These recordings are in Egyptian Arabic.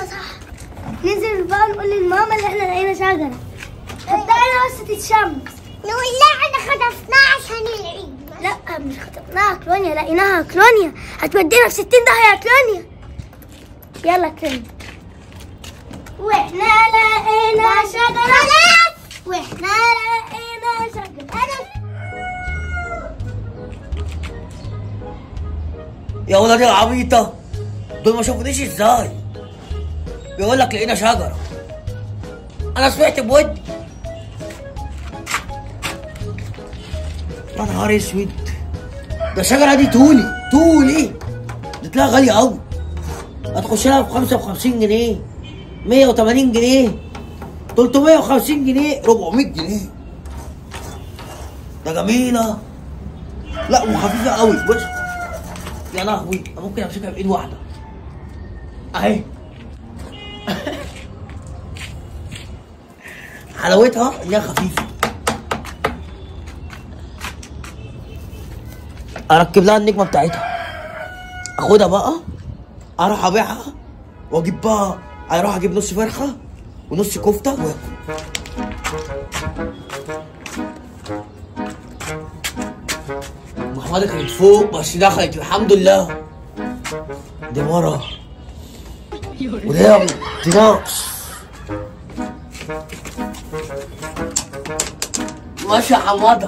ايوه صح ننزل بقى نقول للماما اللي احنا لقينا شجره صدقنا بس تتشمس نقول لا انا خطفناها عشان العيد لا مش خطفناها كلونيا لقيناها كلونيا هتودينا في 60 داهيه يا كلونيا يلا كلونيا واحنا لقينا شجره واحنا لقينا شجره يا ولاد العبيطة دول ما شافونيش ازاي بيقول لك لقينا شجرة أنا سمعت بودي يا نهار اسود ده الشجرة دي تولي تولي دي تلاقيها غالية أوي هتخش لها ب 55 جنيه 180 جنيه 350 جنيه 400 جنيه ده جميلة لا وخفيفة أوي بص يا لهوي أنا ممكن امسكها بايد واحده اهي حلاوتها انها خفيفه اركب لها النجمه بتاعتها اخدها بقى اروح ابيعها واجيب بقى اروح اجيب نص فرخه ونص كفته واكل محمد كانت فوق بس دخلت الحمد لله دي مرة وليه دي ناقص ماشي يا حمادة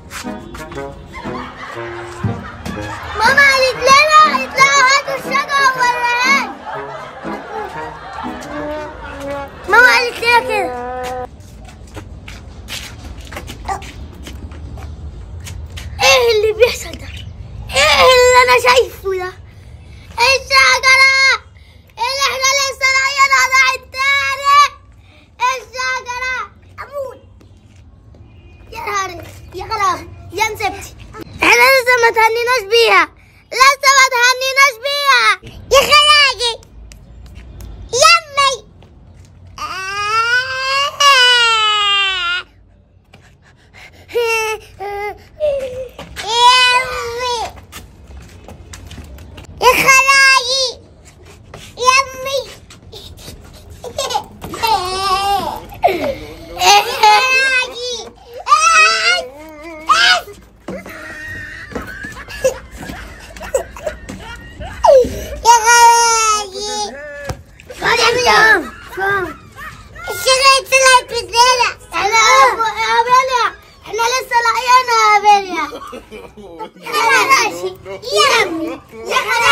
ماما قالت لنا قالت لها هاتوا الشجره ووريها ماما قالت لنا كده ايه اللي بيحصل ده ايه اللي انا شايفه ده الشجره اللي احنا لسه لاقيينها ضاعت تاني الشجره اموت يا نهار يا خلاص يا نسبتي احنا لسه ما تهنيناش بيها لسه ما تهنيناش بيها يا خلاجي يمي يمي يا خلاجي يمي يا خلاجي يا خلاجي خد يا بيام الشغل طلعت بزيادة احنا يا بيليا احنا لسه لاقيينها يا بيليا يا خلاجي يمي يا خلاجي